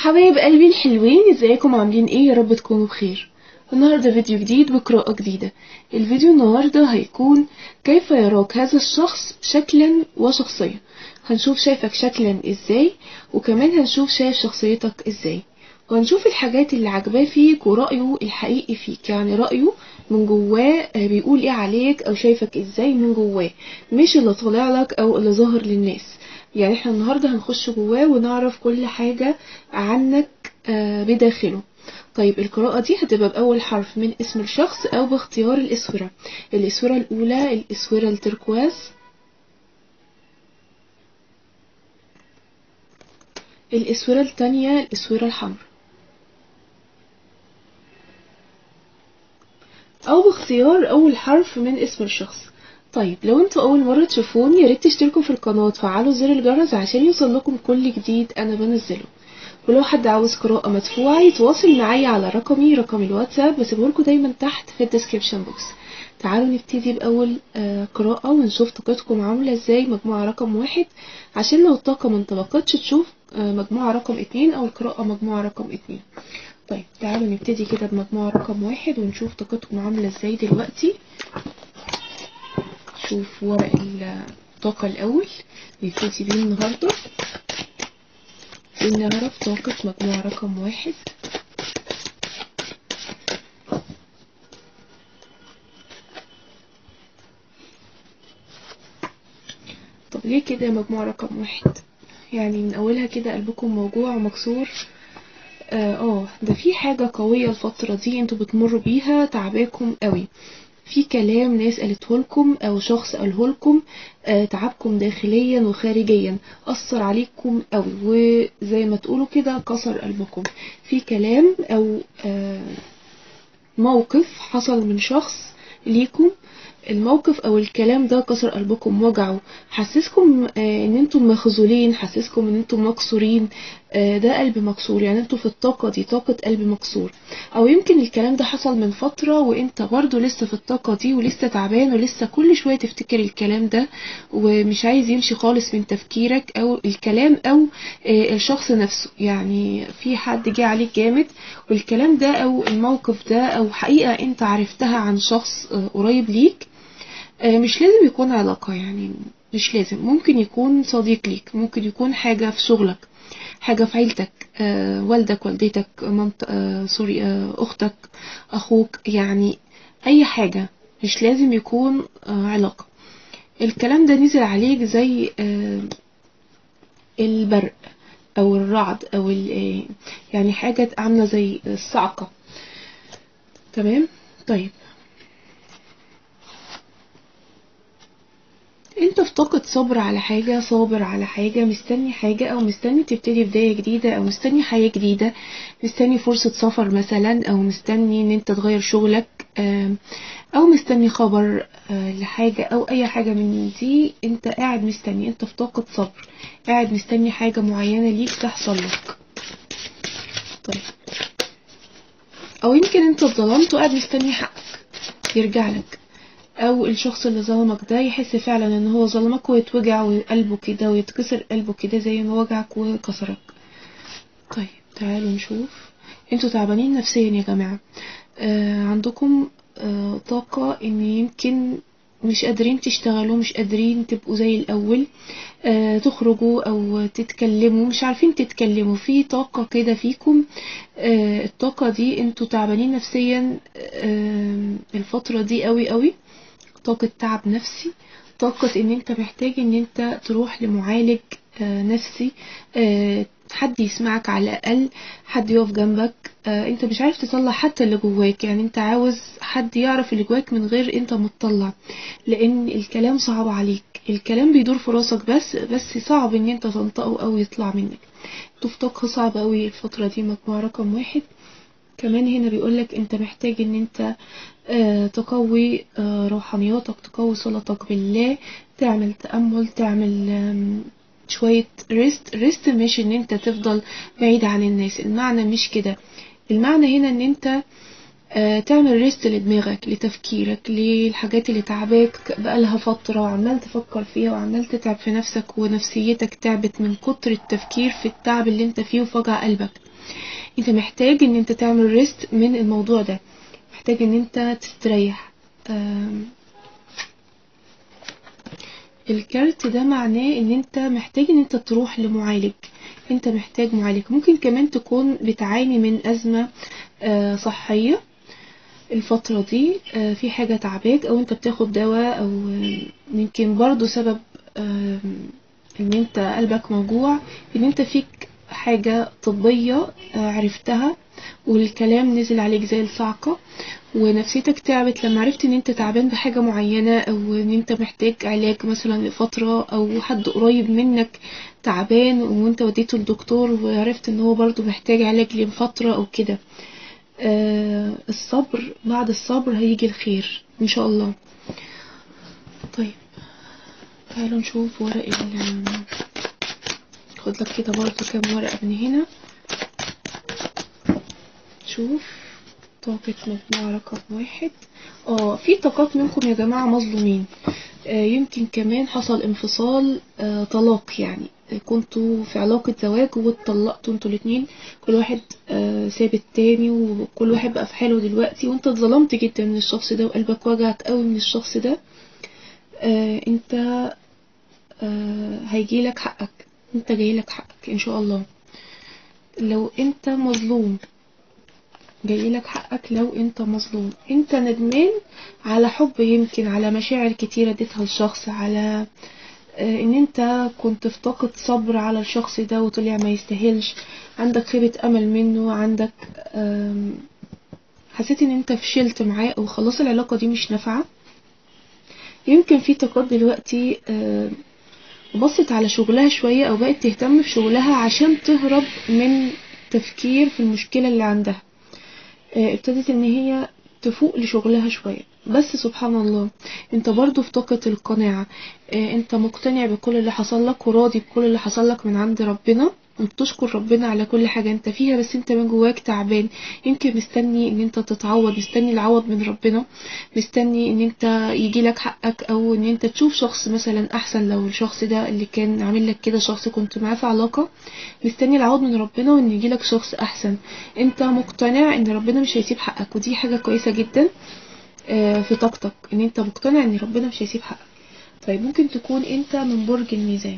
حبايب قلبي الحلوين ازيكم عاملين ايه يا رب تكونوا بخير النهارده فيديو جديد بقراءة جديدة الفيديو النهارده هيكون كيف يراك هذا الشخص شكلا وشخصيا هنشوف شايفك شكلا ازاي وكمان هنشوف شايف شخصيتك ازاي وهنشوف الحاجات اللي عجباه فيك ورأيه الحقيقي فيك يعني رأيه من جواه بيقول ايه عليك او شايفك ازاي من جواه مش اللي طالع لك او اللي ظاهر للناس يعني احنا النهارده هنخش جواه ونعرف كل حاجة عنك بداخله طيب القراءة دي هتبقى بأول حرف من اسم الشخص أو باختيار الأسورة الأسورة الأولى الأسورة التركواز الأسورة التانية الأسورة الحمراء أو باختيار أول حرف من اسم الشخص طيب لو انتوا اول مرة تشوفوني ياريت تشتركوا في القناة وتفعلوا زر الجرس عشان يوصل لكم كل جديد انا بنزله ولو حد عاوز قراءة مدفوعة يتواصل معايا على رقمي رقم الواتساب بسيبهولكوا دايما تحت في الديسكريبشن بوكس تعالوا نبتدي بأول آه قراءة ونشوف طاقتكم عاملة ازاي مجموعة رقم واحد عشان لو الطاقة منطبقتش تشوف آه مجموعة رقم اتنين او القراءة مجموعة رقم اتنين طيب تعالوا نبتدي كده بمجموعة رقم واحد ونشوف طاقتكم عاملة ازاي دلوقتي نشوف ورق الطاقة الأول نبتدي بيه النهاردة ونعرف طاقة مجموعة رقم واحد طب ليه كده مجموعة رقم واحد يعني من أولها كده قلبكم موجوع ومكسور اه, آه ده في حاجة قوية الفترة دي انتوا بتمروا بيها تعباكم قوي في كلام ناس قالته لكم او شخص قاله لكم آه تعبكم داخليا وخارجيا اثر عليكم قوي وزي ما تقولوا كده كسر قلبكم في كلام او آه موقف حصل من شخص ليكم الموقف او الكلام ده كسر قلبكم وجعه حسسكم آه ان انتم مخذولين حسسكم ان انتم مكسورين آه ده قلب مكسور يعني انتوا في الطاقة دي طاقة قلب مكسور او يمكن الكلام ده حصل من فترة وانت برضو لسه في الطاقة دي ولسه تعبان ولسه كل شوية تفتكر الكلام ده ومش عايز يمشي خالص من تفكيرك او الكلام او آه الشخص نفسه يعني في حد جه عليك جامد والكلام ده او الموقف ده او حقيقة انت عرفتها عن شخص قريب ليك مش لازم يكون علاقة يعني مش لازم ممكن يكون صديق ليك ممكن يكون حاجة في شغلك حاجة في عيلتك آه والدك والدتك مامت آه سوري آه أختك أخوك يعني أي حاجة مش لازم يكون آه علاقة الكلام ده نزل عليك زي آه البرق أو الرعد أو يعني حاجة عاملة زي الصعقة تمام طيب انت في طاقة صبر على حاجة صابر على حاجة مستني حاجة او مستني تبتدي بداية جديدة او مستني حياة جديدة مستني فرصة سفر مثلا او مستني ان انت تغير شغلك او مستني خبر لحاجة او اي حاجة من دي انت قاعد مستني انت في طاقة صبر قاعد مستني حاجة معينة ليك تحصل لك طيب او يمكن انت اتظلمت وقاعد مستني حقك يرجع لك او الشخص اللي ظلمك ده يحس فعلا ان هو ظلمك ويتوجع وقلبه كده ويتكسر قلبه كده زي ما وجعك وكسرك طيب تعالوا نشوف انتوا تعبانين نفسيا يا جماعة آه عندكم آه طاقة ان يمكن مش قادرين تشتغلوا مش قادرين تبقوا زي الاول آه تخرجوا او تتكلموا مش عارفين تتكلموا في طاقة كده فيكم آه الطاقة دي انتوا تعبانين نفسيا آه الفترة دي قوي قوي طاقة تعب نفسي طاقة ان انت محتاج ان انت تروح لمعالج آه نفسي آه حد يسمعك على الاقل حد يقف جنبك آه انت مش عارف تطلع حتى اللي جواك يعني انت عاوز حد يعرف اللي جواك من غير انت متطلع لان الكلام صعب عليك الكلام بيدور في راسك بس بس صعب ان انت تنطقه او يطلع منك انتوا في طاقة صعبة قوي الفترة دي مجموعة رقم واحد كمان هنا بيقولك انت محتاج ان انت آه تقوي آه روحانياتك تقوي صلتك بالله تعمل تأمل تعمل شوية ريست ريست مش ان انت تفضل بعيد عن الناس المعنى مش كده المعنى هنا ان انت آه تعمل ريست لدماغك لتفكيرك للحاجات اللي تعباك بقالها فترة وعمال تفكر فيها وعمال تتعب في نفسك ونفسيتك تعبت من كتر التفكير في التعب اللي انت فيه وفجع قلبك انت محتاج ان انت تعمل ريست من الموضوع ده محتاج ان انت تستريح آم، الكارت ده معناه ان انت محتاج ان انت تروح لمعالج انت محتاج معالج ممكن كمان تكون بتعاني من ازمة آه، صحية الفترة دي آه، في حاجة تعباك او انت بتاخد دواء او آه، يمكن برضو سبب آم، ان انت قلبك موجوع ان انت فيك حاجة طبية آه، عرفتها والكلام نزل عليك زي الصعقة ونفسيتك تعبت لما عرفت ان انت تعبان بحاجة معينة او ان انت محتاج علاج مثلا لفترة او حد قريب منك تعبان وانت وديته للدكتور وعرفت ان هو برضو محتاج علاج لفترة او كده آه الصبر بعد الصبر هيجي الخير ان شاء الله طيب تعالوا نشوف ورق ال خد لك كده برضو كام ورقة من هنا شوف طاقة مجموعة رقم واحد اه في طاقات منكم يا جماعة مظلومين آه يمكن كمان حصل انفصال آه طلاق يعني آه، كنتوا في علاقة زواج واتطلقتوا انتوا الاتنين كل واحد آه ساب التاني وكل واحد بقى في حاله دلوقتي وانت اتظلمت جدا من الشخص ده وقلبك وجعك قوي من الشخص ده آه انت آه هيجيلك حقك انت جايلك حقك ان شاء الله لو انت مظلوم جايلك حقك لو انت مظلوم انت ندمان على حب يمكن على مشاعر كتيرة اديتها لشخص على آه، ان انت كنت في طاقة صبر على الشخص ده وطلع ما يستاهلش عندك خيبة امل منه عندك آم، حسيت ان انت فشلت معاه او خلاص العلاقة دي مش نافعة يمكن في طاقات دلوقتي آم، بصت على شغلها شوية او بقت تهتم في شغلها عشان تهرب من تفكير في المشكلة اللي عندها آه، ابتدت ان هي تفوق لشغلها شوية بس سبحان الله انت برضو في طاقة القناعة آه، انت مقتنع بكل اللي حصل لك وراضي بكل اللي حصل لك من عند ربنا وبتشكر ربنا على كل حاجة انت فيها بس انت من جواك تعبان يمكن مستني ان انت تتعوض مستني العوض من ربنا مستني ان انت يجيلك حقك او ان انت تشوف شخص مثلا احسن لو الشخص ده اللي كان عامل لك كده شخص كنت معاه في علاقة مستني العوض من ربنا وان يجيلك شخص احسن انت مقتنع ان ربنا مش هيسيب حقك ودي حاجة كويسة جدا آه، في طاقتك ان انت مقتنع ان ربنا مش هيسيب حقك طيب ممكن تكون انت من برج الميزان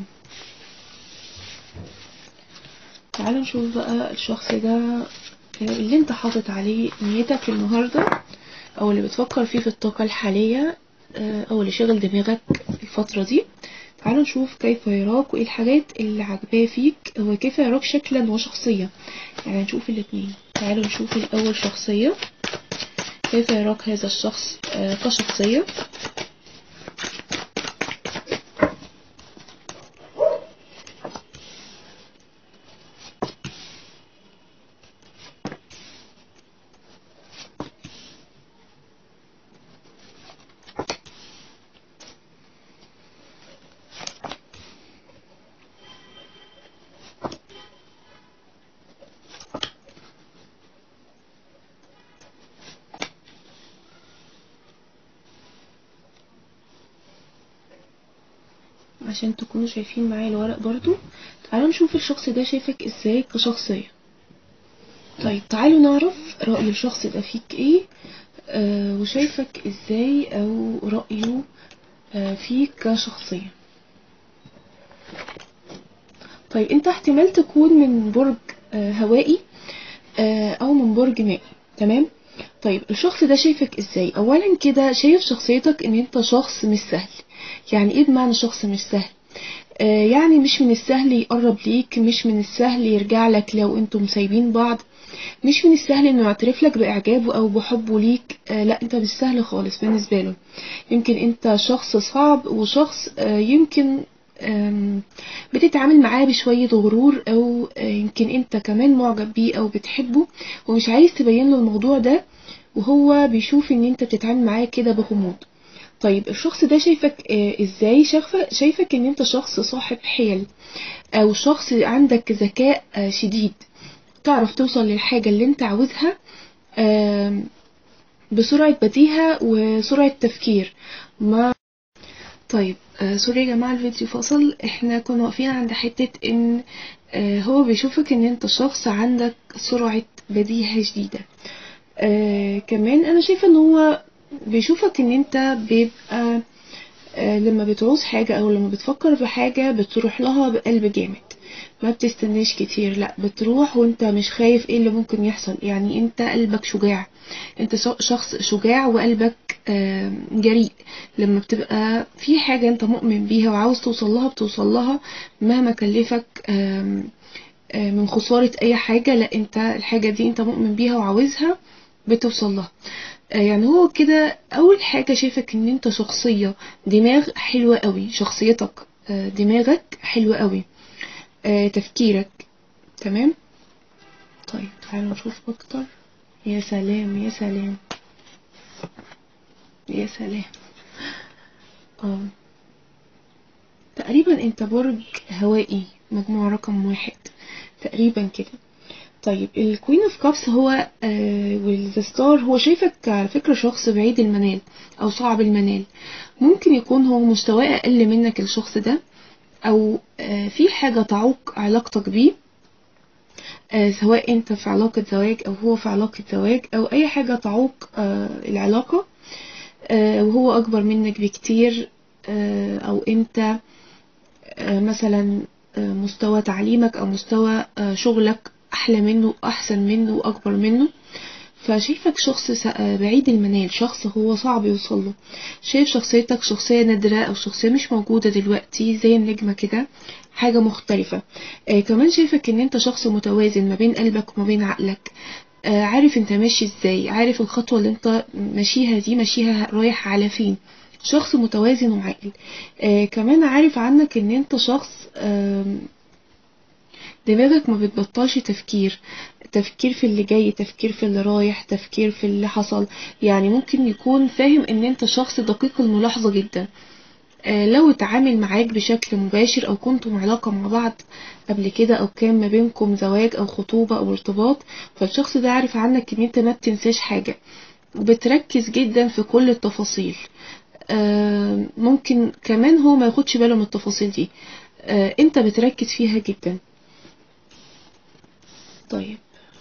تعالوا نشوف بقى الشخص ده آه، اللي انت حاطط عليه نيتك النهاردة او اللي بتفكر فيه في الطاقة الحالية آه، او اللي شغل دماغك الفترة دي تعالوا نشوف كيف يراك وايه الحاجات اللي عجباه فيك وكيف يراك شكلا وشخصيا يعني نشوف الاتنين تعالوا نشوف الاول شخصية كيف يراك هذا الشخص آه، كشخصية عشان تكونوا شايفين معايا الورق برضو تعالوا نشوف الشخص ده شايفك ازاي كشخصية طيب تعالوا نعرف رأي الشخص ده فيك ايه آه وشايفك ازاي او رأيه آه فيك كشخصية طيب انت احتمال تكون من برج آه هوائي آه او من برج مائي تمام طيب الشخص ده شايفك ازاي اولا كده شايف شخصيتك ان انت شخص مش سهل يعني ايه بمعنى شخص مش سهل آه يعني مش من السهل يقرب ليك مش من السهل يرجع لك لو انتم سايبين بعض مش من السهل انه يعترف لك باعجابه او بحبه ليك آه لا انت مش سهل خالص بالنسبه له يمكن انت شخص صعب وشخص آه يمكن آم، بتتعامل معاه بشوية غرور او آه، يمكن انت كمان معجب بيه او بتحبه ومش عايز تبين له الموضوع ده وهو بيشوف ان انت بتتعامل معاه كده بغموض طيب الشخص ده شايفك آه، ازاي شايفك شايفك ان انت شخص صاحب حيل او شخص عندك ذكاء آه، شديد تعرف توصل للحاجة اللي انت عاوزها آم، بسرعة بديهة وسرعة تفكير ما طيب آه سوري يا جماعة الفيديو فصل احنا كنا واقفين عند حتة ان آه، هو بيشوفك ان انت شخص عندك سرعة بديهة شديدة آه، كمان انا شايفة ان هو بيشوفك ان انت بيبقى آه، لما بتعوز حاجة او لما بتفكر في حاجة بتروح لها بقلب جامد ما بتستناش كتير لا بتروح وانت مش خايف ايه اللي ممكن يحصل يعني انت قلبك شجاع انت شخص شجاع وقلبك جريء لما بتبقى في حاجة انت مؤمن بيها وعاوز توصل لها بتوصل لها مهما كلفك من خسارة اي حاجة لا انت الحاجة دي انت مؤمن بيها وعاوزها بتوصل لها يعني هو كده اول حاجة شايفك ان انت شخصية دماغ حلوة قوي شخصيتك دماغك حلوة قوي تفكيرك تمام طيب تعالوا نشوف اكتر يا سلام يا سلام يا سلام اه تقريبا انت برج هوائي مجموعة رقم واحد تقريبا كده طيب الكوين اوف كابس هو آه والستار هو شايفك على فكرة شخص بعيد المنال او صعب المنال ممكن يكون هو مستواه اقل منك الشخص ده او آه في حاجة تعوق علاقتك بيه آه سواء انت في علاقة زواج او هو في علاقة زواج او اي حاجة تعوق آه العلاقة وهو اكبر منك بكتير او انت مثلا مستوى تعليمك او مستوى شغلك احلى منه احسن منه واكبر منه فشايفك شخص بعيد المنال شخص هو صعب يوصله شايف شخصيتك شخصية نادرة او شخصية مش موجودة دلوقتي زي النجمة كده حاجة مختلفة آه كمان شايفك ان انت شخص متوازن ما بين قلبك وما بين عقلك آه عارف انت ماشي ازاي عارف الخطوة اللي انت ماشيها دي ماشيها رايح على فين شخص متوازن وعاقل آه كمان عارف عنك ان انت شخص آه دماغك ما بتبطلش تفكير تفكير في اللي جاي تفكير في اللي رايح تفكير في اللي حصل يعني ممكن يكون فاهم ان انت شخص دقيق الملاحظة جدا لو اتعامل معاك بشكل مباشر او كنتم علاقة مع بعض قبل كده او كان ما بينكم زواج او خطوبة او ارتباط فالشخص ده عارف عنك ان انت ما بتنساش حاجة وبتركز جدا في كل التفاصيل ممكن كمان هو ما ياخدش باله من التفاصيل دي انت بتركز فيها جدا طيب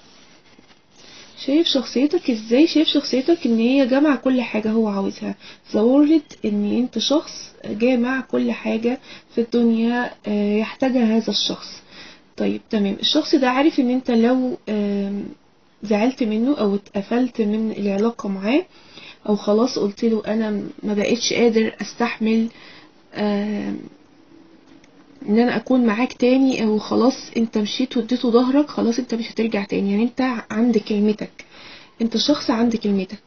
شايف شخصيتك ازاي شايف شخصيتك ان هي جامعة كل حاجة هو عاوزها زورت ان انت شخص جامع كل حاجة في الدنيا يحتاجها هذا الشخص طيب تمام الشخص ده عارف ان انت لو زعلت منه او اتقفلت من العلاقة معاه او خلاص قلت له انا ما بقتش قادر استحمل ان انا اكون معاك تاني او خلاص انت مشيت واديته ظهرك خلاص انت مش هترجع تاني يعني انت عند كلمتك انت شخص عند كلمتك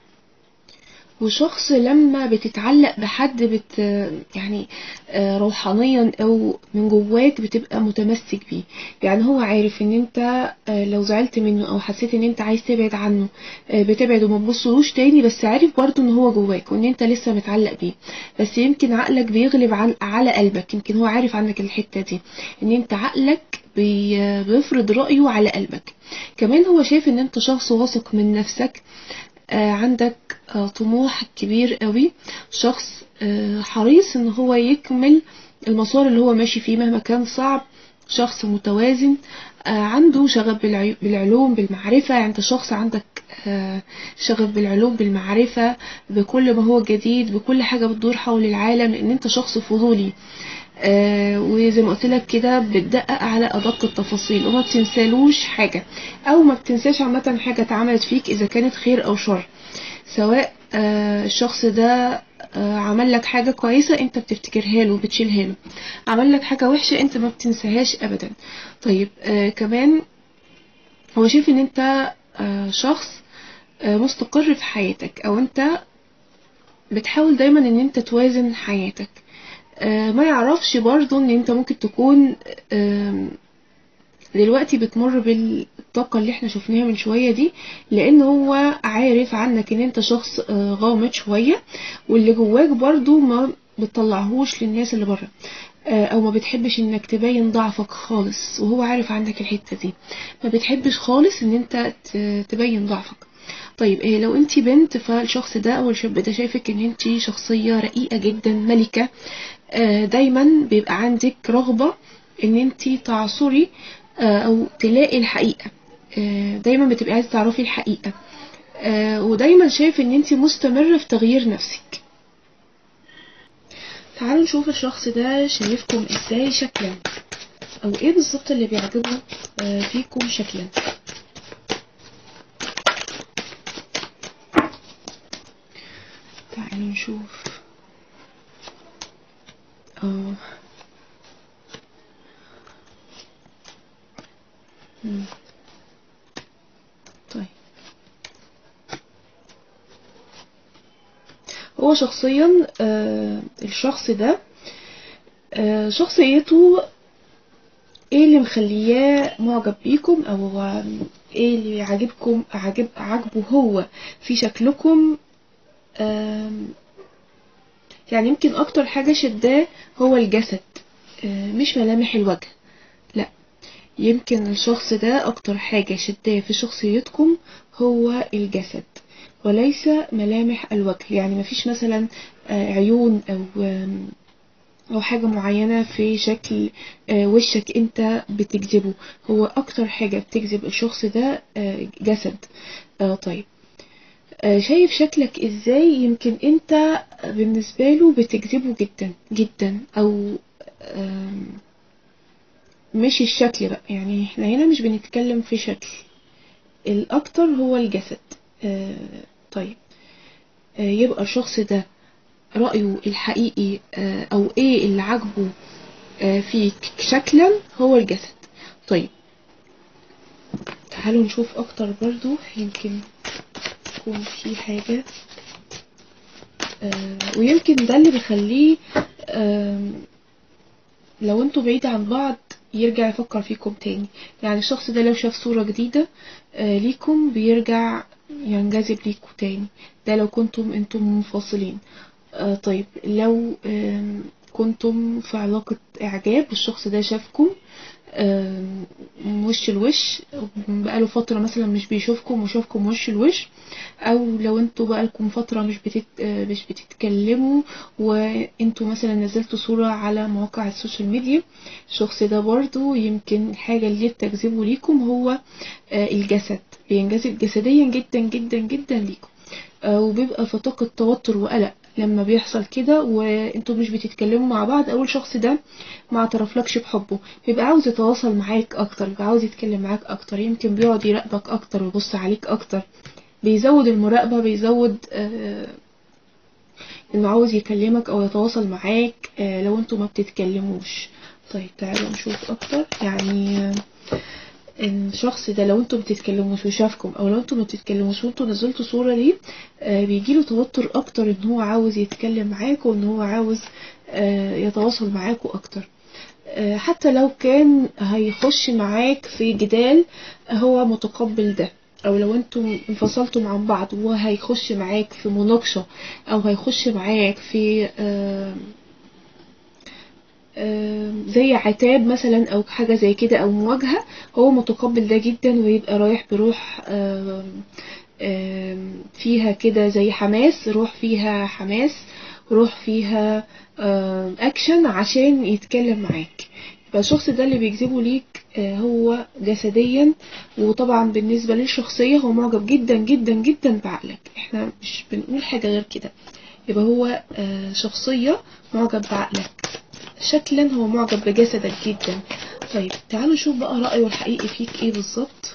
وشخص لما بتتعلق بحد بت يعني روحانيا او من جواك بتبقى متمسك بيه يعني هو عارف ان انت لو زعلت منه او حسيت ان انت عايز تبعد عنه بتبعد وما تبصلوش تاني بس عارف برضه ان هو جواك وان انت لسه متعلق بيه بس يمكن عقلك بيغلب عن على قلبك يمكن هو عارف عنك الحتة دي ان انت عقلك بيفرض رأيه على قلبك كمان هو شايف ان انت شخص واثق من نفسك عندك طموح كبير قوي شخص حريص ان هو يكمل المسار اللي هو ماشي فيه مهما كان صعب شخص متوازن عنده شغف بالعلوم بالمعرفة يعني انت شخص عندك شغف بالعلوم بالمعرفة بكل ما هو جديد بكل حاجة بتدور حول العالم لان انت شخص فضولي آه وزي ما قلت لك كده بتدقق على ادق التفاصيل وما بتنسالوش حاجه او ما بتنساش عامه حاجه اتعملت فيك اذا كانت خير او شر سواء آه الشخص ده آه عمل لك حاجه كويسه انت بتفتكرها له وبتشيلها له عمل لك حاجه وحشه انت ما بتنساهاش ابدا طيب كمان هو شايف ان انت شخص مستقر في حياتك او انت بتحاول دايما ان انت توازن حياتك ما يعرفش برضو ان انت ممكن تكون دلوقتي بتمر بالطاقة اللي احنا شفناها من شوية دي لان هو عارف عنك ان انت شخص غامض شوية واللي جواك برضو ما بتطلعهوش للناس اللي بره او ما بتحبش انك تبين ضعفك خالص وهو عارف عندك الحتة دي ما بتحبش خالص ان انت تبين ضعفك طيب إيه لو انت بنت فالشخص ده او الشاب ده شايفك ان انت شخصية رقيقة جدا ملكة دايما بيبقى عندك رغبة ان انتي تعصري آه، او تلاقي الحقيقة آه، دايما بتبقي عايزة تعرفي الحقيقة آه، ودايما شايف ان انتي مستمرة في تغيير نفسك تعالوا نشوف الشخص ده شايفكم ازاي شكلا او ايه بالظبط اللي بيعجبه آه، فيكم شكلا تعالوا نشوف اه مم. طيب هو شخصيا آه الشخص ده آه شخصيته ايه اللي مخلياه معجب بيكم او ايه اللي عاجبكم عاجب عاجبه هو في شكلكم آم، يعني يمكن اكتر حاجة شداه هو الجسد آه، مش ملامح الوجه لا يمكن الشخص ده اكتر حاجة شداه في شخصيتكم هو الجسد وليس ملامح الوجه يعني مفيش مثلا آه، عيون او آم، او حاجة معينة في شكل آه، وشك انت بتجذبه هو اكتر حاجة بتجذب الشخص ده آه، جسد آه، طيب آه، شايف شكلك ازاي يمكن انت بالنسبة له بتجذبه جدا جدا او آم، مش الشكل بقى يعني احنا هنا مش بنتكلم في شكل الاكتر هو الجسد آه، طيب آه، يبقى الشخص ده رأيه الحقيقي آه، او ايه اللي عاجبه آه، فيك شكلا هو الجسد طيب تعالوا نشوف اكتر برضو يمكن يكون في حاجة آه، ويمكن ده اللي بيخليه آم، لو انتوا بعيد عن بعض يرجع يفكر فيكم تاني يعني الشخص ده لو شاف صورة جديدة آه، ليكم بيرجع ينجذب ليكم تاني ده لو كنتم انتم منفصلين آه، طيب لو آم، كنتم في علاقة إعجاب والشخص ده شافكم آم، وش الوش بقاله فترة مثلا مش بيشوفكم وشافكم وش الوش او لو انتوا بقالكم فترة مش بتت... آه، مش بتتكلموا وانتوا مثلا نزلتوا صورة على مواقع السوشيال ميديا الشخص ده برضو يمكن الحاجة اللي بتجذبه ليكم هو آه، الجسد بينجذب جسديا جدا جدا جدا ليكم آه، وبيبقى في طاقة توتر وقلق لما بيحصل كده وانتوا مش بتتكلموا مع بعض او الشخص ده ما اعترفلكش بحبه بيبقى عاوز يتواصل معاك اكتر بيبقى عاوز يتكلم معاك اكتر يمكن بيقعد يراقبك اكتر ويبص عليك اكتر بيزود المراقبة بيزود آه، انه عاوز يكلمك او يتواصل معاك آه، لو انتوا ما بتتكلموش طيب تعالوا نشوف اكتر يعني آه، الشخص ده لو انتوا بتتكلموش وشافكم او لو انتوا ما بتتكلموش وانتوا نزلتوا صورة ليه آه، بيجيله توتر اكتر ان هو عاوز يتكلم معاكوا وان هو عاوز آه، يتواصل معاكوا اكتر آه، حتى لو كان هيخش معاك في جدال هو متقبل ده او لو انتوا انفصلتوا عن بعض وهو هيخش معاك في مناقشة او هيخش معاك في آم، آم، زي عتاب مثلا او حاجة زي كده او مواجهة هو متقبل ده جدا ويبقى رايح بروح آم، آم، فيها كده زي حماس روح فيها حماس روح فيها آم، اكشن عشان يتكلم معاك يبقى الشخص ده اللي بيجذبه ليك آه، هو جسديا وطبعا بالنسبة للشخصية هو معجب جدا جدا جدا بعقلك احنا مش بنقول حاجة غير كده يبقى هو آه، شخصية معجب بعقلك شكلا هو معجب بجسدك جدا طيب تعالوا نشوف بقى رأيه الحقيقي فيك ايه بالظبط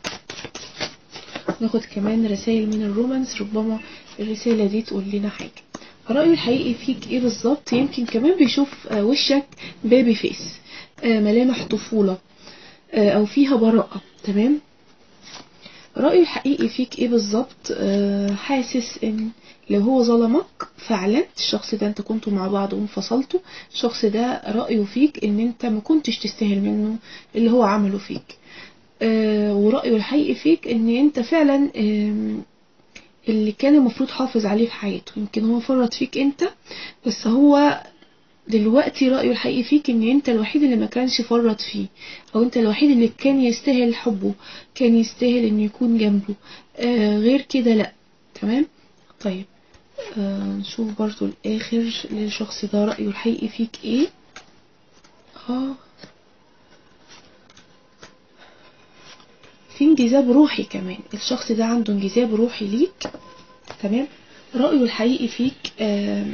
ناخد كمان رسائل من الرومانس ربما الرسالة دي تقول لنا حاجة رأيه الحقيقي فيك ايه بالظبط يمكن كمان بيشوف آه، وشك بيبي فيس آه، ملامح طفولة آه، او فيها براءة تمام رأيه الحقيقي فيك ايه بالظبط آه، حاسس ان لو هو ظلمك فعلا الشخص ده انت كنتوا مع بعض وانفصلتوا الشخص ده رأيه فيك ان انت ما كنتش تستاهل منه اللي هو عمله فيك آه، ورأيه الحقيقي فيك ان انت فعلا آم، اللي كان المفروض حافظ عليه في حياته يمكن هو فرط فيك انت بس هو دلوقتي رأيه الحقيقي فيك ان انت الوحيد اللي ما كانش فرط فيه او انت الوحيد اللي كان يستاهل حبه كان يستاهل انه يكون جنبه آه غير كده لا تمام طيب آه نشوف برضو الاخر للشخص ده رأيه الحقيقي فيك ايه اه في انجذاب روحي كمان الشخص ده عنده انجذاب روحي ليك تمام رأيه الحقيقي فيك آم،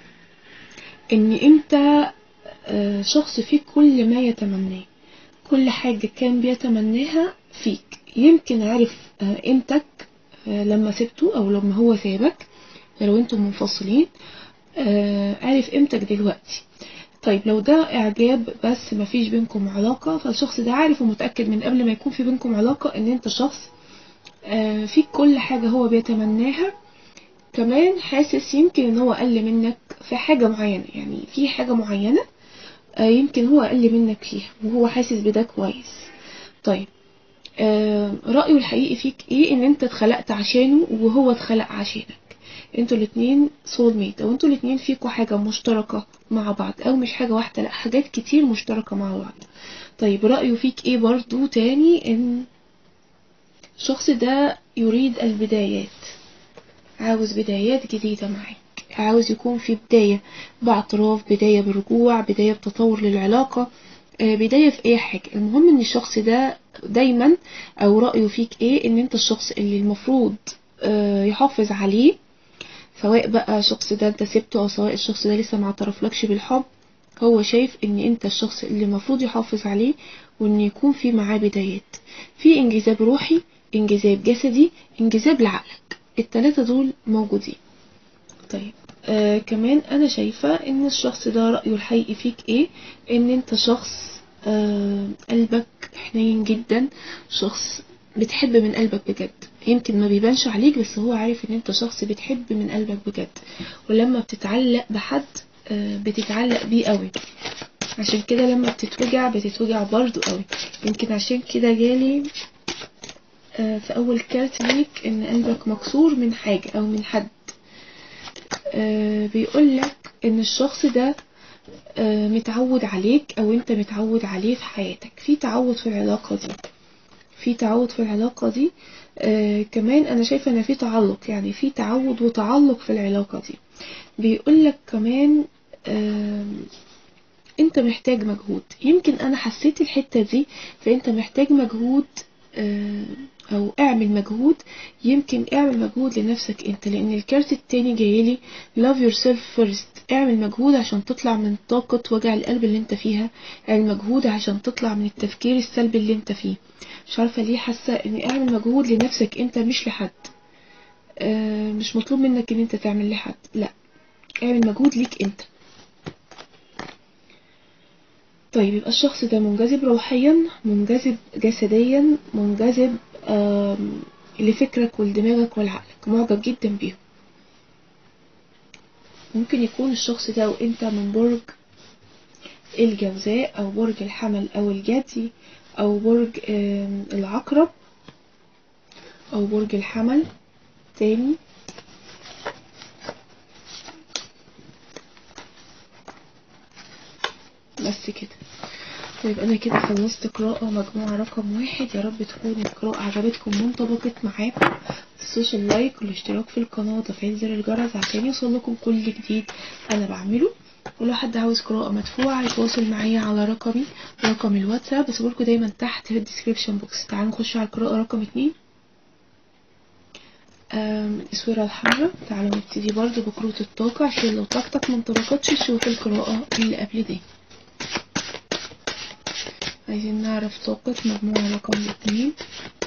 ان انت آه، شخص فيك كل ما يتمناه كل حاجة كان بيتمناها فيك يمكن عرف آه، قيمتك آه، لما سبته او لما هو سابك لو انتم منفصلين آه، عارف قيمتك دلوقتي طيب لو ده اعجاب بس مفيش بينكم علاقة فالشخص ده عارف ومتأكد من قبل ما يكون في بينكم علاقة ان انت شخص آه، فيك كل حاجة هو بيتمناها كمان حاسس يمكن ان هو اقل منك في حاجة معينة يعني في حاجة معينة آه، يمكن هو اقل منك فيها وهو حاسس بده كويس طيب آه، رأيه الحقيقي فيك ايه ان انت اتخلقت عشانه وهو اتخلق عشانك انتوا الاتنين سول ميت او انتوا الاتنين فيكوا حاجة مشتركة مع بعض او مش حاجة واحدة لا حاجات كتير مشتركة مع بعض طيب رأيه فيك ايه برضو تاني ان الشخص ده يريد البدايات عاوز بدايات جديدة معاك عاوز يكون في بداية باعتراف بداية برجوع بداية بتطور للعلاقة آه، بداية في اي حاجة المهم ان الشخص ده دايما او رأيه فيك ايه ان انت الشخص اللي المفروض آه، يحافظ عليه سواء بقى الشخص ده انت سبته او سواء الشخص ده لسه ما اعترفلكش بالحب هو شايف ان انت الشخص اللي المفروض يحافظ عليه وان يكون في معاه بدايات في انجذاب روحي انجذاب جسدي انجذاب لعقلك التلاتة دول موجودين طيب آه كمان انا شايفة ان الشخص ده رأيه الحقيقي فيك ايه ان انت شخص آه قلبك حنين جدا شخص بتحب من قلبك بجد يمكن ما بيبانش عليك بس هو عارف ان انت شخص بتحب من قلبك بجد ولما بتتعلق بحد آه بتتعلق بيه قوي عشان كده لما بتتوجع بتتوجع برضو قوي يمكن عشان كده جالي آه في اول كارت ليك ان قلبك مكسور من حاجة او من حد آه بيقول لك ان الشخص ده آه متعود عليك او انت متعود عليه في حياتك في تعود في العلاقة دي في تعود في العلاقة دي آه كمان انا شايفة ان في تعلق يعني في تعود وتعلق في العلاقة دي بيقول لك كمان آه انت محتاج مجهود يمكن انا حسيت الحتة دي فانت محتاج مجهود آه او اعمل مجهود يمكن اعمل مجهود لنفسك انت لان الكارت التاني جايلي love yourself first اعمل مجهود عشان تطلع من طاقة وجع القلب اللي انت فيها اعمل مجهود عشان تطلع من التفكير السلبي اللي انت فيه مش عارفة ليه حاسة ان اعمل مجهود لنفسك انت مش لحد آه مش مطلوب منك ان انت تعمل لحد لا اعمل مجهود ليك انت طيب يبقى الشخص ده منجذب روحيا منجذب جسديا منجذب لفكرك ولدماغك ولعقلك معجب جدا بيهم ممكن يكون الشخص ده وانت من برج الجوزاء او برج الحمل او الجدي او برج العقرب او برج الحمل تاني بس كده طيب انا كده خلصت قراءة مجموعة رقم واحد يا رب تكون القراءة عجبتكم وانطبقت معاكم متنسوش اللايك والاشتراك في القناة وتفعيل زر الجرس عشان يوصلكم كل جديد انا بعمله ولو حد عاوز قراءة مدفوعة يتواصل معايا على رقمي رقم الواتساب بسيبلكوا دايما تحت في الديسكريبشن بوكس تعالوا نخش على القراءة رقم اتنين الاسورة الحمراء تعالوا نبتدي برضو بكروت الطاقة عشان لو طاقتك منطبقتش تشوف القراءة اللي قبل دي عايزين نعرف طاقة مجموعة رقم اتنين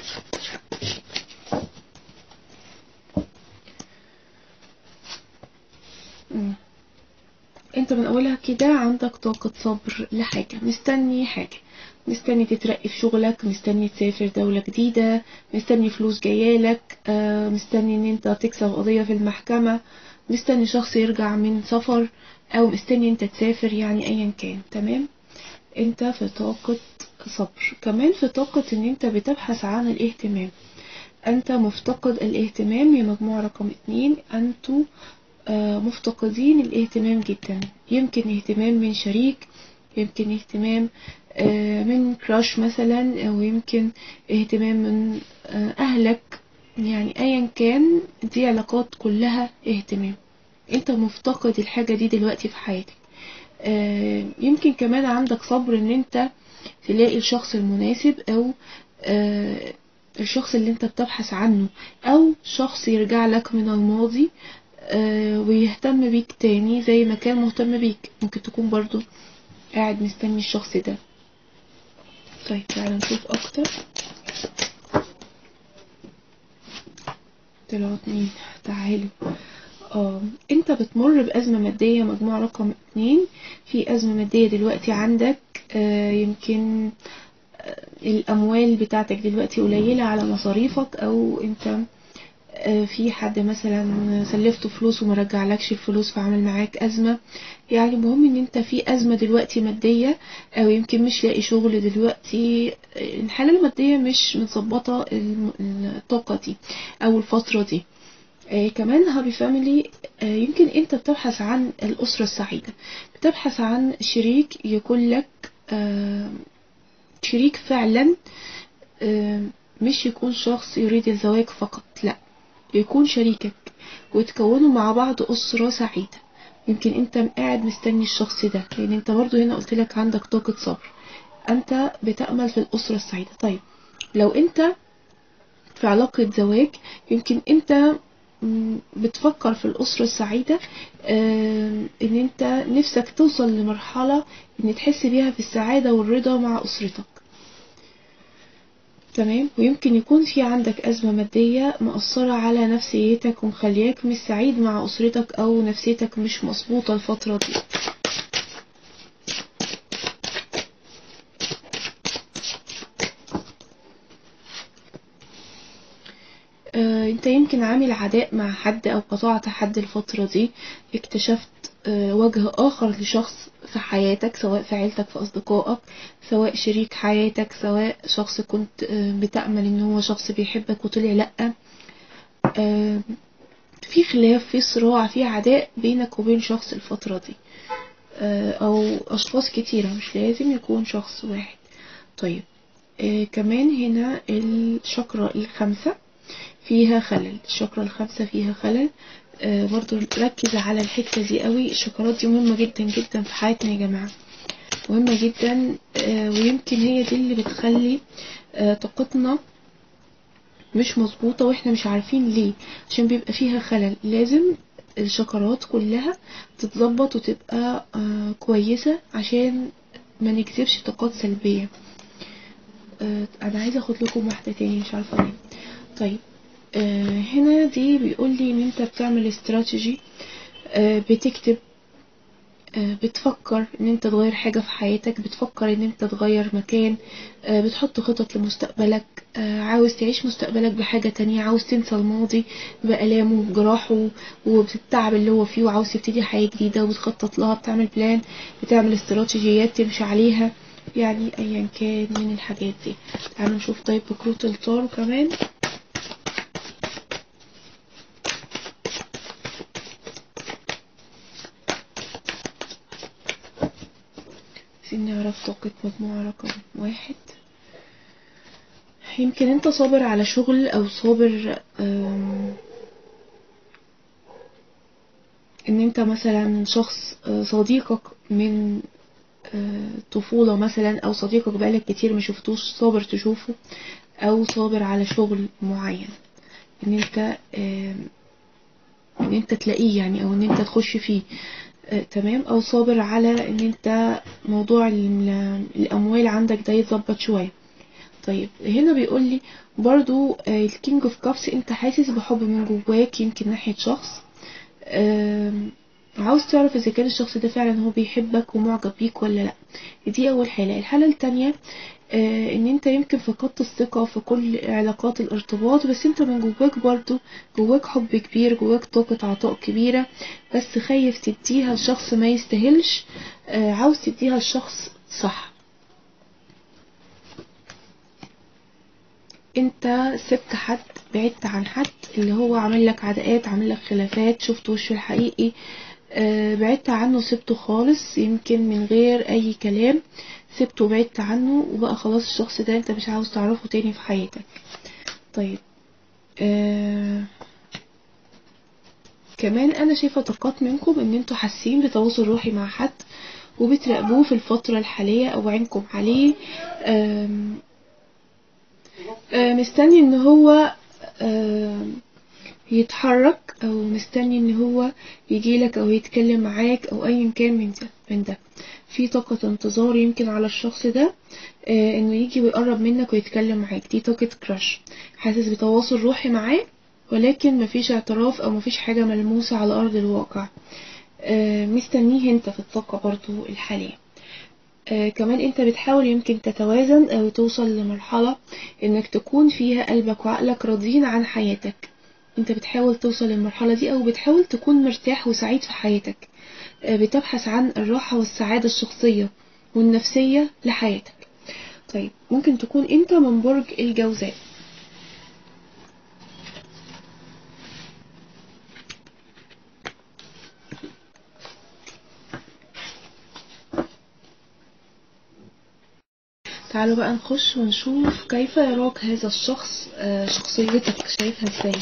مم. انت من اولها كده عندك طاقة صبر لحاجة مستني حاجة مستني تترقي في شغلك مستني تسافر دولة جديدة مستني فلوس جايالك آه مستني ان انت تكسب قضية في المحكمة مستني شخص يرجع من سفر او مستني انت تسافر يعني ايا كان تمام انت في طاقة صبر كمان في طاقة ان انت بتبحث عن الاهتمام انت مفتقد الاهتمام يا مجموعة رقم اتنين انتوا آه مفتقدين الاهتمام جدا يمكن اهتمام من شريك يمكن اهتمام آه من كراش مثلا او يمكن اهتمام من آه اهلك يعني ايا كان دي علاقات كلها اهتمام انت مفتقد الحاجة دي دلوقتي في حياتك يمكن كمان عندك صبر ان انت تلاقي الشخص المناسب او الشخص اللي انت بتبحث عنه او شخص يرجع لك من الماضي آه، ويهتم بيك تاني زي ما كان مهتم بيك ممكن تكون برضو قاعد مستني الشخص ده طيب تعالى نشوف اكتر طلعت مين تعالوا اه انت بتمر بأزمة مادية مجموعة رقم اتنين في أزمة مادية دلوقتي عندك آه يمكن آه الأموال بتاعتك دلوقتي قليلة على مصاريفك أو انت آه في حد مثلا سلفته فلوس وما رجعلكش الفلوس فعمل معاك أزمة يعني المهم ان انت في أزمة دلوقتي مادية أو يمكن مش لاقي شغل دلوقتي الحالة المادية مش متظبطة الطاقة دي أو الفترة دي آه كمان هابي فاميلي آه يمكن انت بتبحث عن الأسرة السعيدة بتبحث عن شريك يكون لك آه شريك فعلا مش يكون شخص يريد الزواج فقط لا يكون شريكك وتكونوا مع بعض أسرة سعيدة يمكن انت قاعد مستني الشخص ده لان انت برضو هنا قلت لك عندك طاقة صبر انت بتأمل في الأسرة السعيدة طيب لو انت في علاقة زواج يمكن انت بتفكر في الأسرة السعيدة ان انت نفسك توصل لمرحلة ان تحس بيها في السعادة والرضا مع أسرتك تمام ويمكن يكون في عندك أزمة مادية مأثرة على نفسيتك ومخلياك مش سعيد مع أسرتك أو نفسيتك مش مظبوطة الفترة دي انت يمكن عامل عداء مع حد او قطعت حد الفترة دي اكتشفت وجه اخر لشخص في حياتك سواء في عيلتك في اصدقائك سواء شريك حياتك سواء شخص كنت بتأمل ان هو شخص بيحبك وطلع لأ في خلاف في صراع في عداء بينك وبين شخص الفترة دي او اشخاص كتيرة مش لازم يكون شخص واحد طيب كمان هنا الشكرة الخامسة فيها خلل الشكرة الخامسة فيها خلل آه برضو ركز على الحتة دي قوي الشكرات دي مهمة جدا جدا في حياتنا يا جماعة مهمة جدا آه ويمكن هي دي اللي بتخلي آه طاقتنا مش مظبوطة واحنا مش عارفين ليه عشان بيبقى فيها خلل لازم الشكرات كلها تتظبط وتبقى كويسة عشان ما نكسبش طاقات سلبية انا عايزة اخد لكم واحدة تاني مش عارفة ليه طيب آه هنا دي بيقول لي ان انت بتعمل استراتيجي آه بتكتب آه بتفكر ان انت تغير حاجة في حياتك بتفكر ان انت تغير مكان بتحط خطط لمستقبلك عاوز تعيش مستقبلك بحاجة تانية عاوز تنسى الماضي بألامه وبجراحه وبالتعب اللي هو فيه وعاوز تبتدي حياة جديدة وبتخطط لها بتعمل بلان بتعمل استراتيجيات تمشي عليها يعني ايا كان من الحاجات دي تعالوا نشوف طيب بكروت الطار كمان عايزين نعرف طاقة مجموعة رقم واحد يمكن انت صابر على شغل او صابر ان انت مثلا شخص صديقك من طفولة مثلا او صديقك بقالك كتير ما شفتوش صابر تشوفه او صابر على شغل معين ان انت ان انت تلاقيه يعني او ان انت تخش فيه آه، تمام او صابر على ان انت موضوع الاموال عندك ده يتظبط شويه طيب هنا بيقول لي برضو الكينج اوف كابس انت حاسس بحب من جواك يمكن ناحيه شخص عاوز تعرف اذا كان الشخص ده فعلا هو بيحبك ومعجب بيك ولا لا دي اول حاله الحاله التانية آه ان انت يمكن فقدت الثقة في كل علاقات الارتباط بس انت من جواك برضو جواك حب كبير جواك طاقة عطاء كبيرة بس خايف تديها لشخص ما يستاهلش آه عاوز تديها لشخص صح انت سبت حد بعدت عن حد اللي هو عامل لك عداءات عامل لك خلافات شفت وشه الحقيقي آه بعدت عنه سبته خالص يمكن من غير اي كلام سبته وبعدت عنه وبقى خلاص الشخص ده انت مش عاوز تعرفه تاني في حياتك طيب آه كمان انا شايفة طاقات منكم ان انتوا حاسين بتواصل روحي مع حد وبتراقبوه في الفترة الحالية او عينكم عليه آه، مستني ان هو آه، يتحرك او مستني ان هو يجيلك او يتكلم معاك او ايا كان من ده من ده في طاقة انتظار يمكن على الشخص ده آه، انه يجي ويقرب منك ويتكلم معاك دي طاقة كراش حاسس بتواصل روحي معاه ولكن مفيش اعتراف او مفيش حاجة ملموسة على ارض الواقع آه، مستنيه انت في الطاقة برضو الحالية آه، كمان انت بتحاول يمكن تتوازن او توصل لمرحلة انك تكون فيها قلبك وعقلك راضيين عن حياتك انت بتحاول توصل للمرحلة دي او بتحاول تكون مرتاح وسعيد في حياتك آه، بتبحث عن الراحة والسعادة الشخصية والنفسية لحياتك طيب ممكن تكون انت من برج الجوزاء تعالوا بقى نخش ونشوف كيف يراك هذا الشخص آه، شخصيتك شايفها ازاي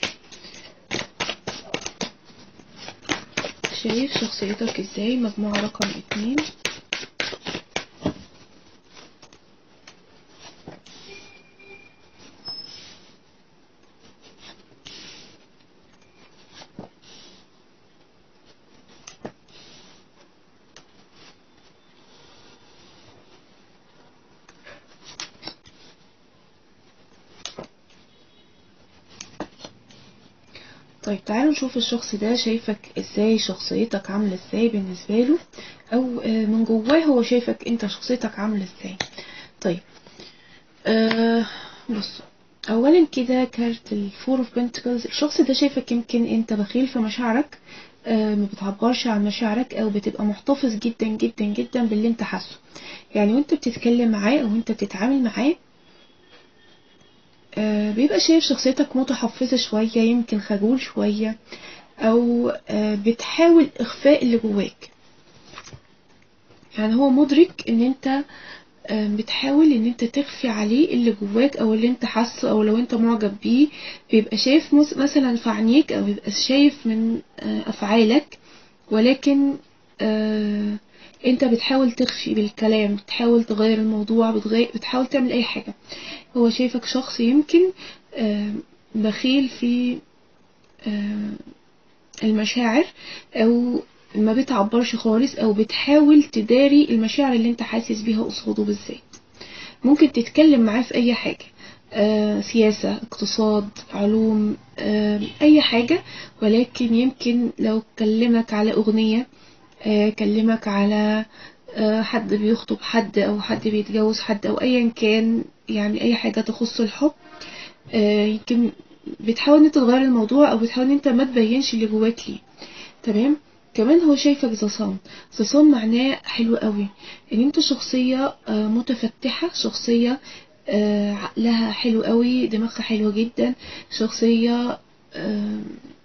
شايف شخصيتك ازاي مجموعة رقم اتنين طيب تعالوا نشوف الشخص ده شايفك ازاي شخصيتك عاملة ازاي بالنسبة له او آه، من جواه هو شايفك انت شخصيتك عاملة ازاي طيب آه بص اولا كده كارت الفور اوف بنتكلز الشخص ده شايفك يمكن انت بخيل في مشاعرك آه ما بتعبرش عن مشاعرك او بتبقى محتفظ جدا جدا جدا باللي انت حاسه يعني وانت بتتكلم معاه او انت بتتعامل معاه آه، بيبقى شايف شخصيتك متحفظة شوية يمكن خجول شوية أو آه، بتحاول إخفاء اللي جواك يعني هو مدرك إن أنت آه، بتحاول إن أنت تخفي عليه اللي جواك أو اللي أنت حاسه أو لو أنت معجب بيه بيبقى شايف مس- مثلا في عينيك أو بيبقى شايف من آه، أفعالك ولكن آه، أنت بتحاول تخفي بالكلام بتحاول تغير الموضوع بتغير بتحاول تعمل أي حاجة هو شايفك شخص يمكن آه، بخيل في آه، المشاعر او ما بتعبرش خالص او بتحاول تداري المشاعر اللي انت حاسس بيها قصاده بالذات ممكن تتكلم معاه في اي حاجة آه، سياسة اقتصاد علوم آه، اي حاجة ولكن يمكن لو كلمك على اغنية آه، كلمك على آه، حد بيخطب حد او حد بيتجوز حد او ايا كان يعني اي حاجة تخص الحب آه، يمكن بتحاول ان انت تغير الموضوع او بتحاول ان انت ما تبينش اللي جواك ليه تمام كمان هو شايفك ذا صن ذا صن معناه حلو قوي ان انت شخصية آه، متفتحة شخصية آه، عقلها حلو قوي دماغها حلوة جدا شخصية آه،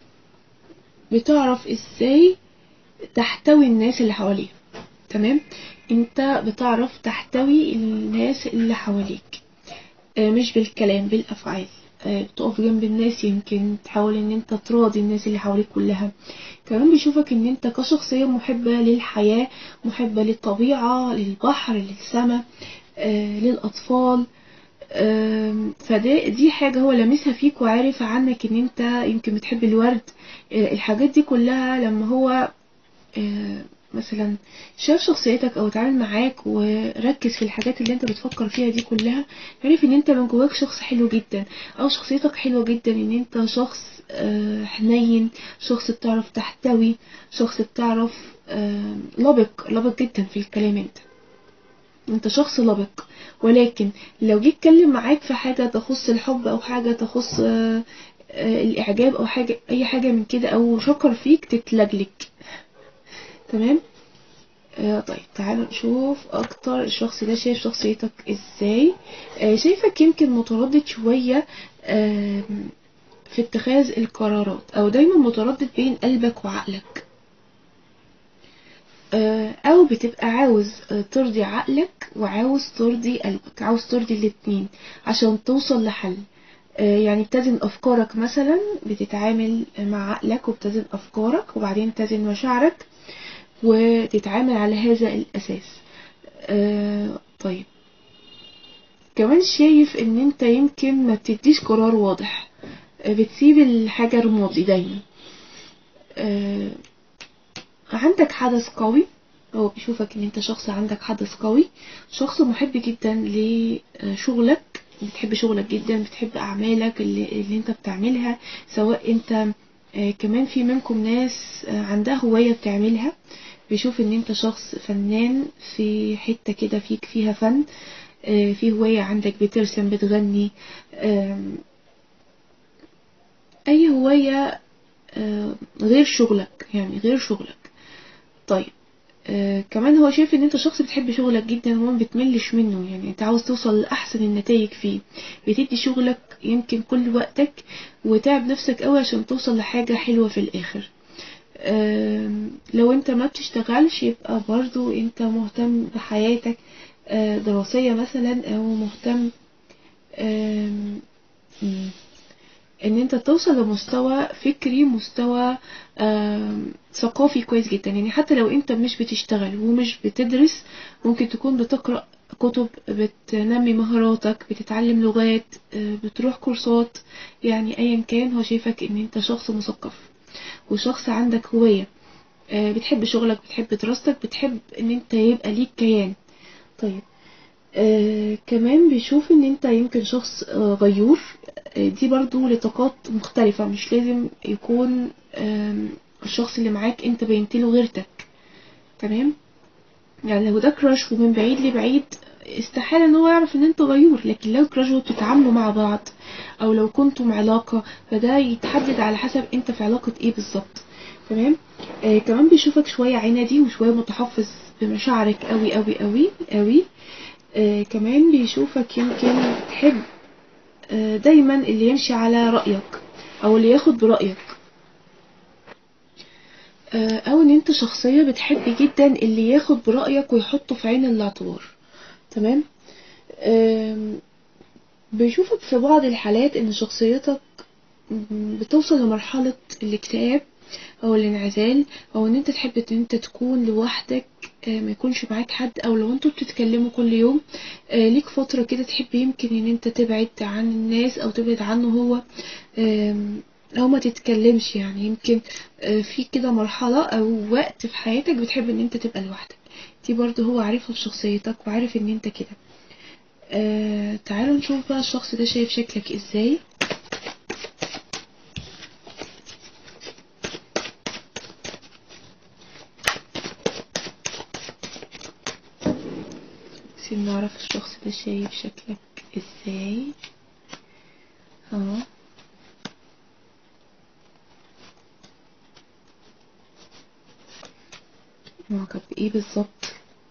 بتعرف ازاي تحتوي الناس اللي حواليها تمام انت بتعرف تحتوي الناس اللي حواليك آه، مش بالكلام بالافعال آه، بتقف جنب الناس يمكن تحاول ان انت تراضي الناس اللي حواليك كلها كمان بيشوفك ان انت كشخصية محبة للحياة محبة للطبيعة للبحر للسماء آه، للأطفال آم، فده دي حاجة هو لامسها فيك وعارف عنك ان انت يمكن بتحب الورد آه، الحاجات دي كلها لما هو آه، مثلا شاف شخصيتك او اتعامل معاك وركز في الحاجات اللي انت بتفكر فيها دي كلها عرف ان انت من جواك شخص حلو جدا او شخصيتك حلوة جدا ان انت شخص آه، حنين شخص بتعرف تحتوي شخص بتعرف آه، لبق لبق جدا في الكلام انت انت شخص لبق ولكن لو جيت اتكلم معاك في حاجة تخص الحب او حاجة تخص آه، آه، الاعجاب او حاجة اي حاجة من كده او شكر فيك تتلجلج تمام آه طيب تعالوا نشوف اكتر الشخص ده شايف شخصيتك ازاي آه شايفك يمكن متردد شوية آه في اتخاذ القرارات او دايما متردد بين قلبك وعقلك آه او بتبقى عاوز آه، ترضي عقلك وعاوز ترضي قلبك عاوز ترضي الاتنين عشان توصل لحل آه، يعني بتزن افكارك مثلا بتتعامل مع عقلك وبتزن افكارك وبعدين تزن مشاعرك وتتعامل على هذا الأساس آه طيب كمان شايف ان انت يمكن ما بتديش قرار واضح آه، بتسيب الحاجة رمادي دايما آه، عندك حدث قوي هو بيشوفك ان انت شخص عندك حدث قوي شخص محب جدا لشغلك بتحب شغلك جدا بتحب اعمالك اللي, اللي انت بتعملها سواء انت آه، كمان في منكم ناس آه، عندها هواية بتعملها بيشوف ان انت شخص فنان في حتة كده فيك فيها فن آه، في هواية عندك بترسم بتغني آم، اي هواية آه، غير شغلك يعني غير شغلك طيب آه كمان هو شايف ان انت شخص بتحب شغلك جدا وما بتملش منه يعني انت عاوز توصل لاحسن النتائج فيه بتدي شغلك يمكن كل وقتك وتعب نفسك قوي عشان توصل لحاجة حلوة في الاخر آم، لو انت ما بتشتغلش يبقى برضو انت مهتم بحياتك آه، دراسية مثلا او مهتم آم، مم، ان انت توصل لمستوى فكري مستوى آم، ثقافي كويس جدا يعني حتى لو انت مش بتشتغل ومش بتدرس ممكن تكون بتقرأ كتب بتنمي مهاراتك بتتعلم لغات آه، بتروح كورسات يعني ايا كان هو شايفك ان انت شخص مثقف وشخص عندك هواية آه، بتحب شغلك بتحب دراستك بتحب ان انت يبقى ليك كيان طيب آه كمان بيشوف ان انت يمكن شخص آه غيور آه دي برضو لطاقات مختلفة مش لازم يكون آم، الشخص اللي معاك انت بينتله غيرتك تمام يعني لو ده كراش ومن بعيد لبعيد استحالة ان هو يعرف ان انت غيور لكن لو كراش وبتتعاملوا مع بعض او لو كنتم علاقة فده يتحدد على حسب انت في علاقة ايه بالظبط تمام آه كمان بيشوفك شوية عندي وشوية متحفظ بمشاعرك قوي قوي قوي قوي آه كمان بيشوفك يمكن تحب آه دايما اللي يمشي على رأيك او اللي ياخد برأيك آه او ان انت شخصية بتحب جدا اللي ياخد برأيك ويحطه في عين الاعتبار تمام آم، بيشوفك في بعض الحالات ان شخصيتك بتوصل لمرحلة الاكتئاب او الانعزال او ان انت تحب ان انت تكون لوحدك آه، ما يكونش معاك حد او لو انتوا بتتكلموا كل يوم آه، ليك فترة كده تحب يمكن ان انت تبعد عن الناس او تبعد عنه هو آم، او ما تتكلمش يعني يمكن آه، في كده مرحلة او وقت في حياتك بتحب ان انت تبقى لوحدك دي برضه هو عارفها في شخصيتك وعارف ان انت كده آه تعالوا نشوف بقى الشخص ده شايف شكلك ازاي عايزين نعرف الشخص ده شايف شكلك ازاي اهو معجب بايه بالظبط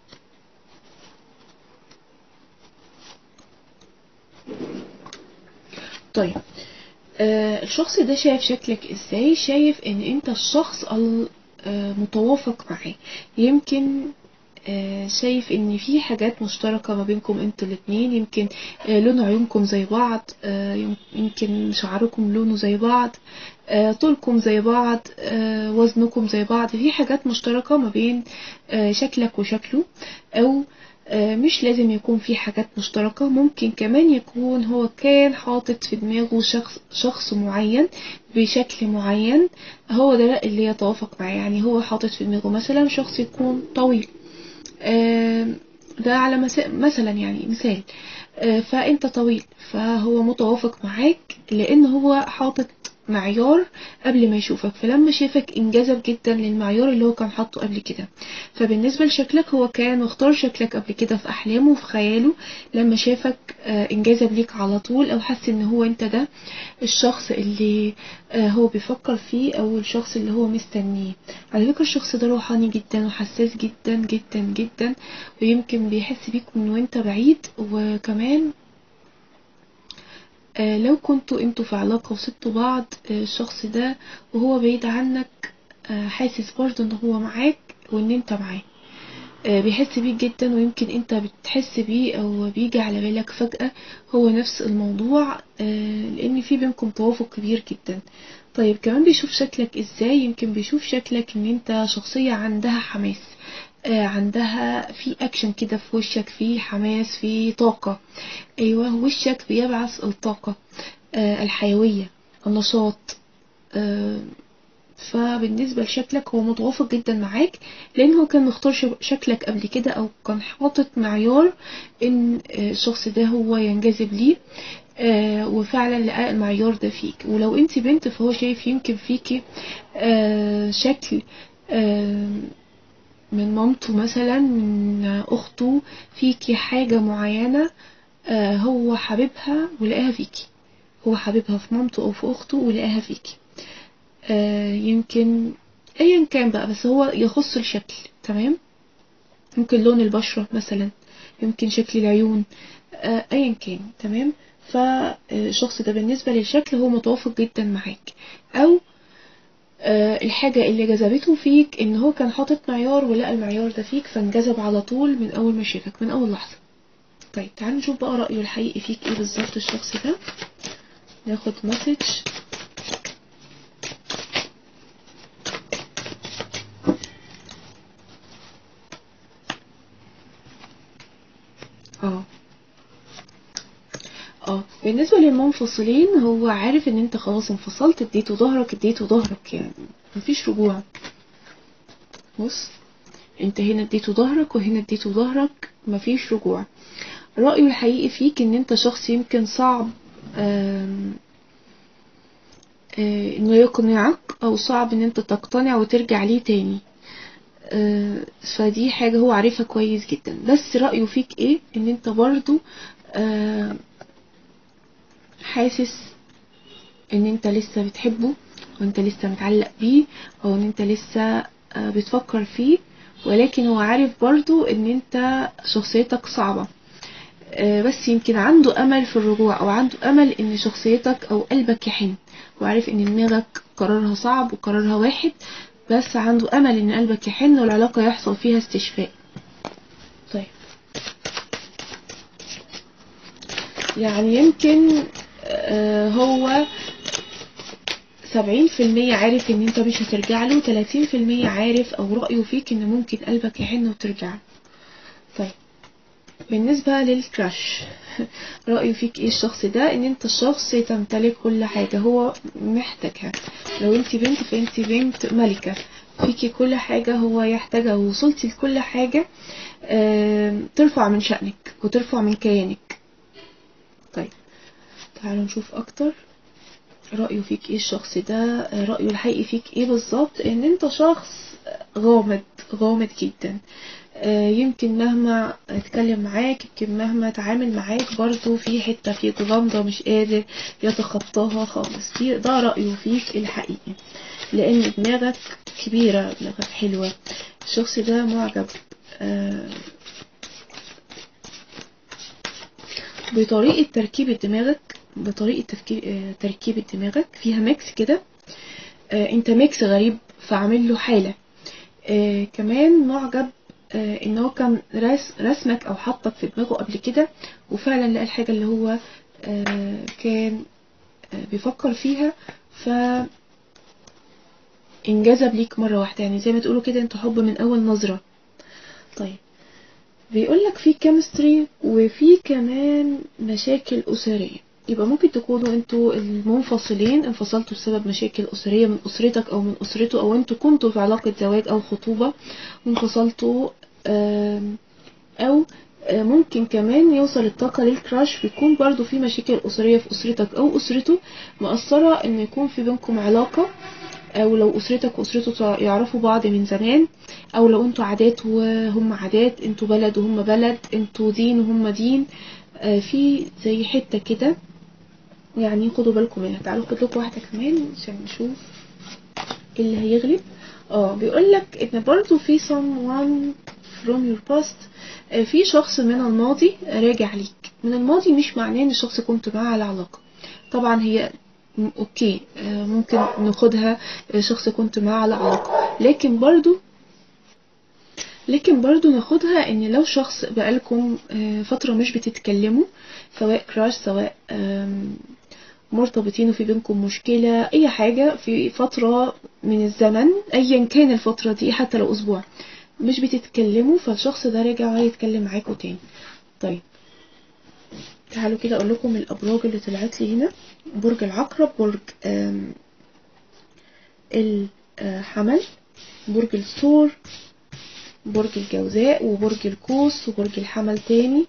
طيب آه الشخص ده شايف شكلك ازاي شايف ان انت الشخص المتوافق معاه يمكن آه، شايف ان في حاجات مشتركة ما بينكم انتوا الاتنين يمكن آه، لون عيونكم زي بعض آه، يم- يمكن شعركم لونه زي بعض آه، طولكم زي بعض آه، وزنكم زي بعض في حاجات مشتركة ما بين آه، شكلك وشكله او آه، مش لازم يكون في حاجات مشتركة ممكن كمان يكون هو كان حاطط في دماغه شخص شخص معين بشكل معين هو ده اللي يتوافق معاه يعني هو حاطط في دماغه مثلا شخص يكون طويل آم، ده على مسا... مثلا يعني مثال آه، فانت طويل فهو متوافق معاك لان هو حاطط معيار قبل ما يشوفك فلما شافك انجذب جدا للمعيار اللي هو كان حاطه قبل كده فبالنسبة لشكلك هو كان مختار شكلك قبل كده في احلامه وفي خياله لما شافك آه، انجذب ليك على طول او حس ان هو انت ده الشخص اللي آه، هو بيفكر فيه او الشخص اللي هو مستنيه على فكرة الشخص ده روحاني جدا وحساس جدا جدا جدا ويمكن بيحس بيك من وانت بعيد وكمان آه، لو كنتوا انتوا في علاقة وسبتوا بعض آه، الشخص ده وهو بعيد عنك آه، حاسس برضه ان هو معاك وان انت معاه آه، بيحس بيك جدا ويمكن انت بتحس بيه او بيجي على بالك فجأة هو نفس الموضوع آه، لان في بينكم توافق كبير جدا طيب كمان بيشوف شكلك ازاي يمكن بيشوف شكلك ان انت شخصية عندها حماس آه، عندها في اكشن كده في وشك في حماس في طاقة ايوه وشك بيبعث الطاقة آه، الحيوية النشاط آه، فبالنسبة لشكلك هو متوافق جدا معاك لان هو كان مختار شب- شكلك قبل كده او كان حاطط معيار ان آه، الشخص ده هو ينجذب ليه آه، وفعلا لقى المعيار ده فيك ولو انت بنت فهو شايف يمكن فيكي آه، شكل آه، من مامته مثلا من اخته فيكي حاجة معينة آه، هو حاببها ولقاها فيكي هو حاببها في مامته او في اخته ولقاها فيكي آه، يمكن ايا كان بقى بس هو يخص الشكل تمام ممكن لون البشرة مثلا يمكن شكل العيون آه، ايا كان تمام فالشخص ده بالنسبة للشكل هو متوافق جدا معاك او آه، الحاجة اللي جذبته فيك ان هو كان حاطط معيار ولقى المعيار ده فيك فانجذب على طول من اول ما شافك من اول لحظة طيب تعالوا نشوف بقى رأيه الحقيقي فيك ايه بالظبط الشخص ده ناخد مسج اه اه بالنسبة للمنفصلين هو عارف ان انت خلاص انفصلت اديته ظهرك اديته ظهرك يعني مفيش رجوع بص انت هنا اديته ظهرك وهنا اديته ظهرك مفيش رجوع رأيه الحقيقي فيك ان انت شخص يمكن صعب آم، آه، انه يقنعك او صعب ان انت تقتنع وترجع ليه تاني آه، فدي حاجة هو عارفها كويس جدا بس رأيه فيك ايه ان انت برضو آه، حاسس ان انت لسه بتحبه وانت لسه متعلق بيه او ان انت لسه آه، بتفكر فيه ولكن هو عارف برضو ان انت شخصيتك صعبة آه، بس يمكن عنده امل في الرجوع او عنده امل ان شخصيتك او قلبك يحن وعارف ان دماغك قرارها صعب وقرارها واحد بس عنده امل ان قلبك يحن والعلاقة يحصل فيها استشفاء طيب يعني يمكن آه، هو سبعين في المية عارف ان انت مش هترجع له تلاتين في المية عارف او رأيه فيك ان ممكن قلبك يحن وترجع له. طيب بالنسبة للكراش رأيه فيك ايه الشخص ده ان انت شخص تمتلك كل حاجة هو محتاجها لو انت بنت فانت بنت ملكة فيكي كل حاجة هو يحتاجها ووصلتي لكل حاجة آم، ترفع من شأنك وترفع من كيانك طيب تعالوا نشوف اكتر رأيه فيك ايه الشخص ده آه، رأيه الحقيقي فيك ايه بالظبط ان انت شخص غامض غامض جدا آه، يمكن مهما اتكلم معاك يمكن مهما اتعامل معاك برضو في حتة فيك غامضة مش قادر يتخطاها خالص دي ده رأيه فيك الحقيقي لان دماغك كبيرة دماغك حلوة الشخص ده معجب آه، بطريقة تركيبة دماغك بطريقة تفكير آه، تركيبة دماغك فيها ميكس كده آه، انت ميكس غريب فعامل له حالة آه، كمان معجب آه، ان هو كان رس رسمك او حطك في دماغه قبل كده وفعلا لقى الحاجة اللي هو آه، كان آه، بيفكر فيها ف انجذب ليك مرة واحدة يعني زي ما تقولوا كده انت حب من اول نظرة طيب بيقول لك في كيمستري وفي كمان مشاكل أسرية يبقى ممكن تكونوا انتوا المنفصلين انفصلتوا بسبب مشاكل أسرية من أسرتك أو من أسرته أو انتوا كنتوا في علاقة زواج أو خطوبة وانفصلتوا آم، أو آه، ممكن كمان يوصل الطاقة للكراش بيكون برضو في مشاكل أسرية في أسرتك أو أسرته مأثرة إن يكون في بينكم علاقة او لو اسرتك واسرته تع- يعرفوا بعض من زمان او لو انتوا عادات وهم عادات انتوا بلد وهم بلد انتوا دين وهم دين آه، في زي حتة كده يعني خدوا بالكم منها تعالوا خد لكم واحدة كمان عشان نشوف إيه اللي هيغلب اه بيقول لك ان برضو في someone from your past آه، في شخص من الماضي راجع ليك من الماضي مش معناه ان الشخص كنت معاه على علاقة طبعا هي م- اوكي آه، ممكن ناخدها آه، شخص كنت معاه على علاقة لكن برضو لكن برضو ناخدها ان لو شخص بقالكم آه، فترة مش بتتكلموا سواء كراش سواء آم، مرتبطين وفي بينكم مشكلة اي حاجة في فترة من الزمن ايا كان الفترة دي حتى لو اسبوع مش بتتكلموا فالشخص ده راجع يتكلم معاكوا تاني طيب تعالوا كده اقول لكم الابراج اللي طلعت لي هنا برج العقرب برج آم، الحمل برج الثور برج الجوزاء وبرج القوس وبرج الحمل تاني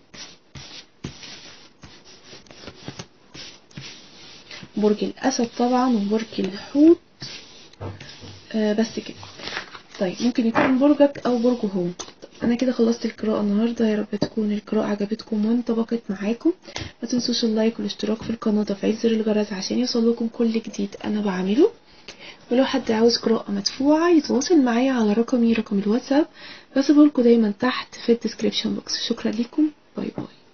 برج الأسد طبعا وبرج الحوت آه بس كده طيب ممكن يكون برجك أو برجه هو أنا كده خلصت القراءة النهاردة يا رب تكون القراءة عجبتكم وانطبقت معاكم ما تنسوش اللايك والاشتراك في القناة وتفعيل زر الجرس عشان يوصلكم كل جديد أنا بعمله ولو حد عاوز قراءة مدفوعة يتواصل معايا على رقمي رقم الواتساب بسيبهولكوا دايما تحت في الديسكريبشن بوكس شكرا لكم باي باي